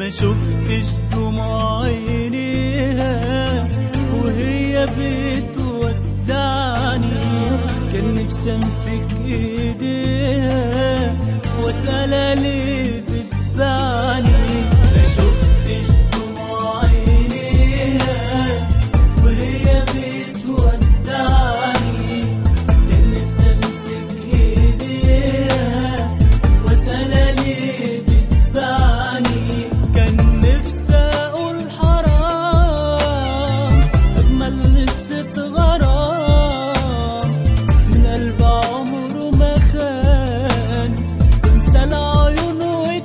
ما شفتش دموع عينيها وهي بتودعني كان نفسي امسك ايديها واسالها ليه بتبعني ما شفتش دموع عينيها وهي بتودعني كان نفسي امسك ايديها واسالها ليه بتبعني كان نفسي اقول حرام اجمل قصه غرام من قلب عمره ما خان انسى العيون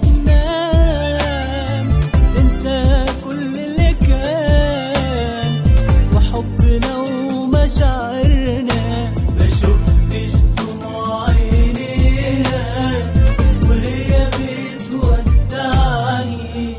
وتنام انسى كل اللي كان وحبنا ومشاعرنا ما شفتش دموع عينيها وهي بتودعني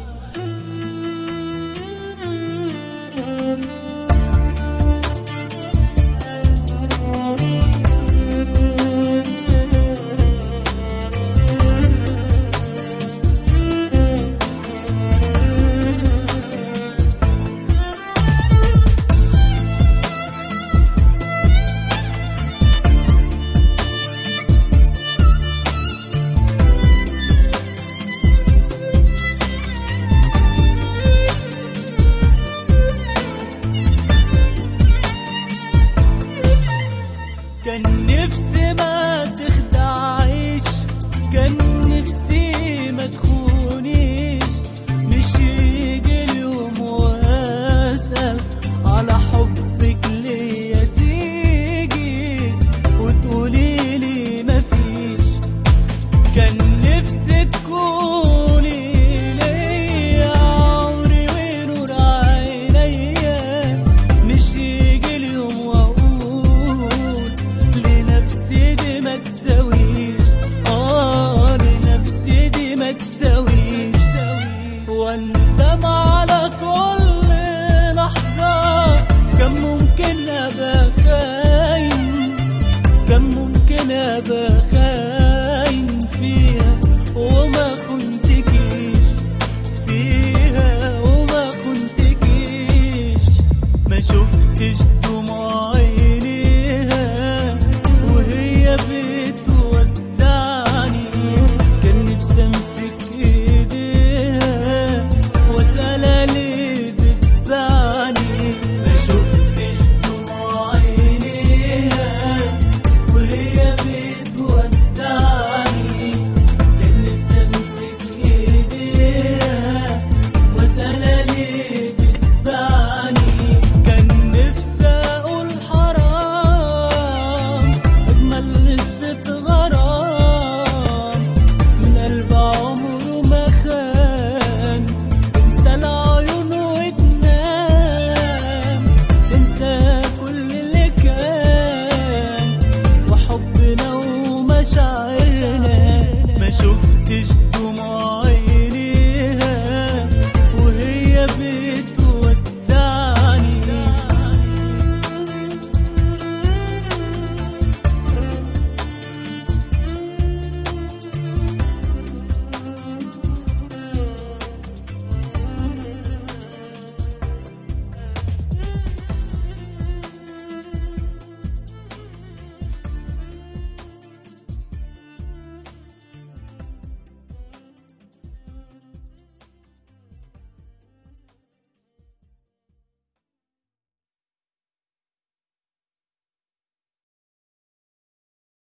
كان نفسي ما تخدعيش كان نفسي ما تخونيش مش يجي اليوم واسأل على حبك ليا تيجي وتقولي لي مفيش كان نفسي تكوني ليا عمري ونور عينيا مش يجي اليوم واقول لنفسي دي ما تساويش اه لنفسي دي ما تساويش واندم على كل لحظة كان ممكن ابقى خاين كان ممكن ابقى